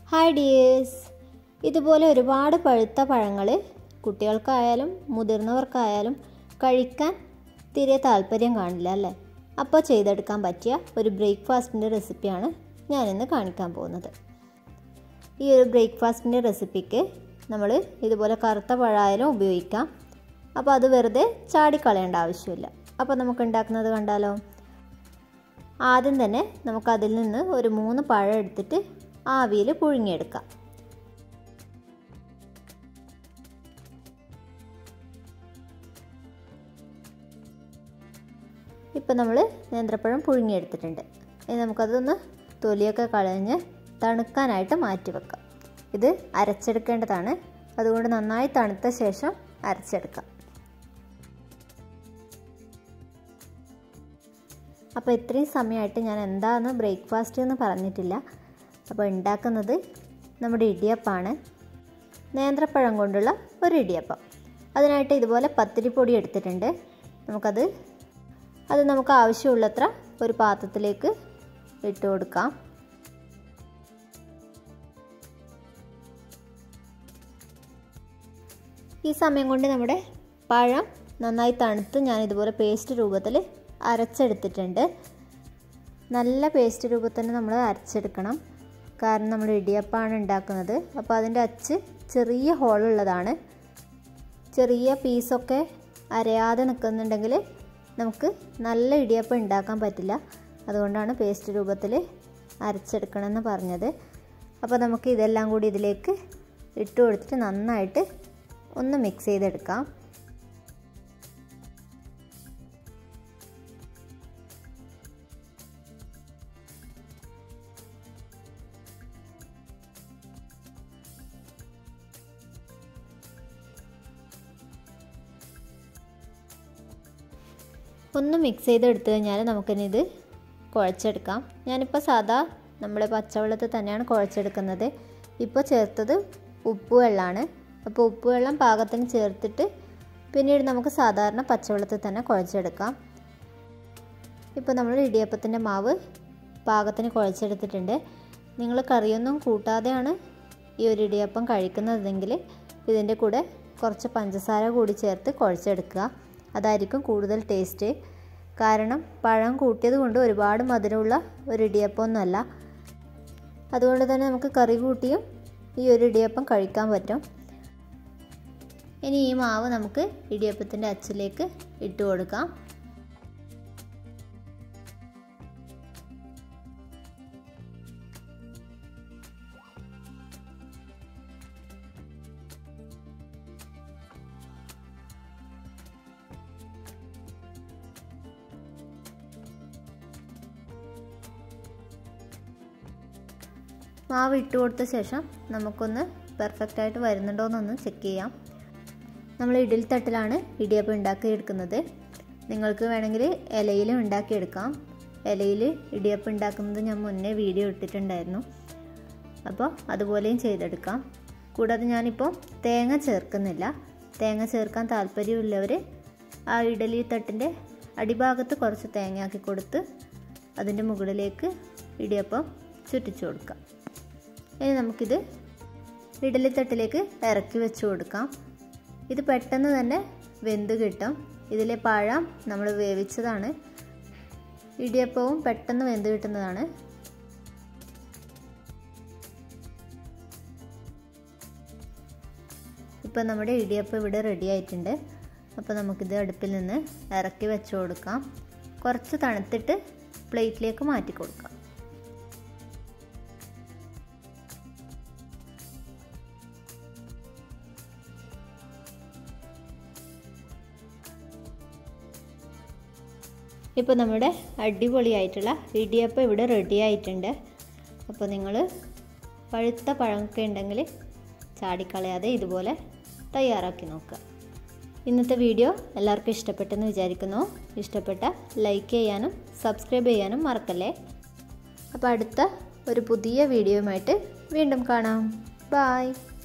hi dears ഇതുപോലെ ഒരുപാട് പഴുത്ത പഴങ്ങൾ കുട്ടികൾക്കായാലും മുതിർന്നവർക്കായാലും കഴിക്കാൻ തീരെ താല്പര്യം കാണില്ല അല്ലേ അപ്പോൾ ചെയ്തെടുക്കാൻ പറ്റിയ ഒരു ബ്രേക്ക്ഫാസ്റ്റിൻ്റെ റെസിപ്പിയാണ് ഞാനിന്ന് കാണിക്കാൻ പോകുന്നത് ഈ ഒരു ബ്രേക്ക്ഫാസ്റ്റിൻ്റെ റെസിപ്പിക്ക് നമ്മൾ ഇതുപോലെ കറുത്ത പഴമായാലും ഉപയോഗിക്കാം അപ്പോൾ അത് വെറുതെ ചാടിക്കളയേണ്ട ആവശ്യമില്ല അപ്പോൾ നമുക്ക് ഉണ്ടാക്കുന്നത് കണ്ടാലോ ആദ്യം തന്നെ നമുക്കതിൽ നിന്ന് ഒരു മൂന്ന് പഴം എടുത്തിട്ട് ആവിയിൽ പുഴുങ്ങിയെടുക്കാം ഇപ്പം നമ്മൾ നേന്ത്രപ്പഴം പുഴുങ്ങിയെടുത്തിട്ടുണ്ട് ഇനി നമുക്കതൊന്ന് തൊലിയൊക്കെ കളഞ്ഞ് തണുക്കാനായിട്ട് മാറ്റി വെക്കാം ഇത് അരച്ചെടുക്കേണ്ടതാണ് അതുകൊണ്ട് നന്നായി തണുത്ത ശേഷം അരച്ചെടുക്കാം അപ്പോൾ ഇത്രയും സമയമായിട്ട് ഞാൻ എന്താണെന്ന് ബ്രേക്ക്ഫാസ്റ്റ് എന്ന് പറഞ്ഞിട്ടില്ല അപ്പോൾ ഉണ്ടാക്കുന്നത് നമ്മുടെ ഇടിയപ്പമാണ് നേന്ത്രപ്പഴം കൊണ്ടുള്ള ഒരു ഇടിയപ്പം അതിനായിട്ട് ഇതുപോലെ പത്തിരിപ്പൊടി എടുത്തിട്ടുണ്ട് നമുക്കത് അത് നമുക്ക് ആവശ്യമുള്ളത്ര ഒരു പാത്രത്തിലേക്ക് ഇട്ട് കൊടുക്കാം ഈ സമയം കൊണ്ട് നമ്മുടെ പഴം നന്നായി തണുത്ത് ഞാൻ ഇതുപോലെ പേസ്റ്റ് രൂപത്തിൽ അരച്ചെടുത്തിട്ടുണ്ട് നല്ല പേസ്റ്റ് രൂപത്തിൽ തന്നെ നമ്മൾ അരച്ചെടുക്കണം കാരണം നമ്മൾ ഇടിയപ്പമാണ് ഉണ്ടാക്കുന്നത് അപ്പോൾ അതിൻ്റെ അച്ച് ചെറിയ ഹോളുള്ളതാണ് ചെറിയ പീസൊക്കെ അരയാതെ നിൽക്കുന്നുണ്ടെങ്കിൽ നമുക്ക് നല്ല ഇടിയപ്പം ഉണ്ടാക്കാൻ പറ്റില്ല അതുകൊണ്ടാണ് പേസ്റ്റ് രൂപത്തിൽ അരച്ചെടുക്കണമെന്ന് പറഞ്ഞത് അപ്പോൾ നമുക്ക് ഇതെല്ലാം കൂടി ഇതിലേക്ക് ഇട്ട് കൊടുത്തിട്ട് നന്നായിട്ട് ഒന്ന് മിക്സ് ചെയ്തെടുക്കാം ഒന്ന് മിക്സ് ചെയ്തെടുത്തു കഴിഞ്ഞാൽ നമുക്കിനി ഇത് കുഴച്ചെടുക്കാം ഞാനിപ്പോൾ സാധാ നമ്മുടെ പച്ചവെള്ളത്തിൽ തന്നെയാണ് കുഴച്ചെടുക്കുന്നത് ഇപ്പോൾ ചേർത്തത് ഉപ്പ് വെള്ളമാണ് അപ്പോൾ ഉപ്പ് വെള്ളം പാകത്തിന് ചേർത്തിട്ട് പിന്നീട് നമുക്ക് സാധാരണ പച്ചവെള്ളത്തിൽ തന്നെ കുഴച്ചെടുക്കാം ഇപ്പോൾ നമ്മൾ ഇടിയപ്പത്തിൻ്റെ മാവ് പാകത്തിന് കുഴച്ചെടുത്തിട്ടുണ്ട് നിങ്ങൾ കറിയൊന്നും കൂട്ടാതെയാണ് ഈ ഒരു ഇടിയപ്പം കഴിക്കുന്നതെങ്കിൽ ഇതിൻ്റെ കൂടെ കുറച്ച് പഞ്ചസാര കൂടി ചേർത്ത് കുഴച്ചെടുക്കുക അതായിരിക്കും കൂടുതൽ ടേസ്റ്റ് കാരണം പഴം കൂട്ടിയത് കൊണ്ട് ഒരുപാട് മധുരമുള്ള ഒരു ഇടിയപ്പമൊന്നുമല്ല അതുകൊണ്ട് തന്നെ നമുക്ക് കറി കൂട്ടിയും ഈ ഒരു ഇടിയപ്പം കഴിക്കാൻ പറ്റും ഇനി ഈ മാവ് നമുക്ക് ഇടിയപ്പത്തിൻ്റെ അച്ചിലേക്ക് ഇട്ട് കൊടുക്കാം മാവ് ഇട്ട് കൊടുത്ത ശേഷം നമുക്കൊന്ന് പെർഫെക്റ്റ് ആയിട്ട് വരുന്നുണ്ടോ എന്നൊന്ന് ചെക്ക് ചെയ്യാം നമ്മൾ ഇഡലി തട്ടിലാണ് ഇടിയപ്പം ഉണ്ടാക്കിയെടുക്കുന്നത് നിങ്ങൾക്ക് വേണമെങ്കിൽ ഇലയിലും ഉണ്ടാക്കിയെടുക്കാം ഇലയിൽ ഇടിയപ്പം ഉണ്ടാക്കുന്നത് ഞാൻ മുന്നേ വീഡിയോ ഇട്ടിട്ടുണ്ടായിരുന്നു അപ്പോൾ അതുപോലെയും ചെയ്തെടുക്കാം കൂടാതെ ഞാനിപ്പോൾ തേങ്ങ ചേർക്കുന്നില്ല തേങ്ങ ചേർക്കാൻ താല്പര്യമുള്ളവർ ആ ഇഡലി തട്ടിൻ്റെ അടിഭാഗത്ത് കുറച്ച് തേങ്ങയാക്കി കൊടുത്ത് അതിൻ്റെ മുകളിലേക്ക് ഇടിയപ്പം ചുറ്റിച്ചു കൊടുക്കാം ഇനി നമുക്കിത് ഇഡലി തട്ടിലേക്ക് ഇറക്കി വെച്ച് കൊടുക്കാം ഇത് പെട്ടെന്ന് തന്നെ വെന്ത് കിട്ടും ഇതിലെ പഴം നമ്മൾ വേവിച്ചതാണ് ഇടിയപ്പവും പെട്ടെന്ന് വെന്ത് കിട്ടുന്നതാണ് ഇപ്പം നമ്മുടെ ഇടിയപ്പം ഇവിടെ റെഡി ആയിട്ടുണ്ട് അപ്പോൾ നമുക്കിത് അടുപ്പിൽ നിന്ന് ഇറക്കി വെച്ച് കൊടുക്കാം കുറച്ച് തണുത്തിട്ട് പ്ലേറ്റിലേക്ക് മാറ്റി കൊടുക്കാം ഇപ്പോൾ നമ്മുടെ അടിപൊളിയായിട്ടുള്ള ഇടിയപ്പം ഇവിടെ റെഡി ആയിട്ടുണ്ട് അപ്പോൾ നിങ്ങൾ പഴുത്ത പഴമൊക്കെ ഉണ്ടെങ്കിൽ ചാടിക്കളയാതെ ഇതുപോലെ തയ്യാറാക്കി നോക്കുക ഇന്നത്തെ വീഡിയോ എല്ലാവർക്കും ഇഷ്ടപ്പെട്ടെന്ന് വിചാരിക്കുന്നു ഇഷ്ടപ്പെട്ട ലൈക്ക് ചെയ്യാനും സബ്സ്ക്രൈബ് ചെയ്യാനും മറക്കല്ലേ അപ്പോൾ അടുത്ത ഒരു പുതിയ വീഡിയോയുമായിട്ട് വീണ്ടും കാണാം ബായ്